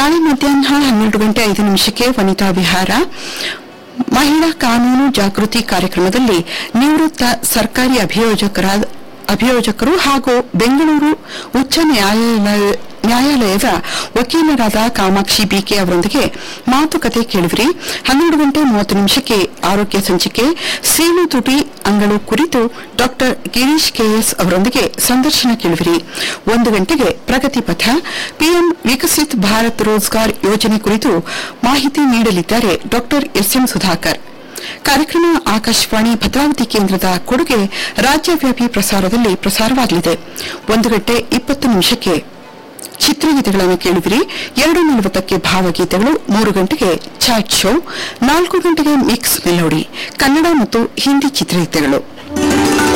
ನಾಳೆ ಮಧ್ಯಾಹ್ನ ಹನ್ನೆರಡು ಗಂಟೆ ಐದು ನಿಮಿಷಕ್ಕೆ ವನಿತಾ ವಿಹಾರ ಮಹಿಳಾ ಕಾನೂನು ಜಾಗೃತಿ ಕಾರ್ಯಕ್ರಮದಲ್ಲಿ ನಿವೃತ್ತ ಸರ್ಕಾರಿ ಅಭಿಯೋಜಕರಾದ ಅಭಿಯೋಜಕರು ಹಾಗೂ ಬೆಂಗಳೂರು ಉಚ್ಚ ನ್ಯಾಯಾಲಯ ನ್ಯಾಯಾಲಯದ ವಕೀಲರಾದ ಕಾಮಾಕ್ಷಿ ಬಿಕೆ ಅವರೊಂದಿಗೆ ಮಾತುಕತೆ ಕೇಳುವಿರಿ ಹನ್ನೆರಡು ಗಂಟೆ ಮೂವತ್ತು ನಿಮಿಷಕ್ಕೆ ಆರೋಗ್ಯ ಸಂಚಿಕೆ ಸೀಳು ತುಟಿ ಅಂಗಳು ಕುರಿತು ಡಾಕ್ಟರ್ ಗಿರೀಶ್ ಕೆಎಸ್ ಅವರೊಂದಿಗೆ ಸಂದರ್ಶನ ಕೇಳುವಿರಿ ಒಂದು ಗಂಟೆಗೆ ಪ್ರಗತಿ ಪಥ ಪಿಎಂ ವಿಕಸಿತ್ ಭಾರತ್ ರೋಜ್ಗಾರ್ ಯೋಜನೆ ಕುರಿತು ಮಾಹಿತಿ ನೀಡಲಿದ್ದಾರೆ ಡಾಕ್ಟರ್ ಎಸ್ಎಂ ಸುಧಾಕರ್ ಕಾರ್ಯಕ್ರಮ ಆಕಾಶವಾಣಿ ಭದ್ರಾವತಿ ಕೇಂದ್ರದ ಕೊಡುಗೆ ರಾಜ್ಯವ್ಯಾಪಿ ಪ್ರಸಾರದಲ್ಲಿ ಪ್ರಸಾರವಾಗಲಿದೆ ಒಂದು ಗಂಟೆ ಇಪ್ಪತ್ತು ನಿಮಿಷಕ್ಕೆ ಚಿತ್ರಗೀತೆಗಳನ್ನು ಕೇಳುವಿರಿ ಎರಡು ನಲವತ್ತಕ್ಕೆ ಭಾವಗೀತೆಗಳು ಮೂರು ಗಂಟೆಗೆ ಚಾಟ್ ಶೋ ನಾಲ್ಕು ಗಂಟೆಗೆ ಮಿಕ್ಸ್ ಮೆಲೋಡಿ ಕನ್ನಡ ಮತ್ತು ಹಿಂದಿ ಚಿತ್ರಗೀತೆಗಳು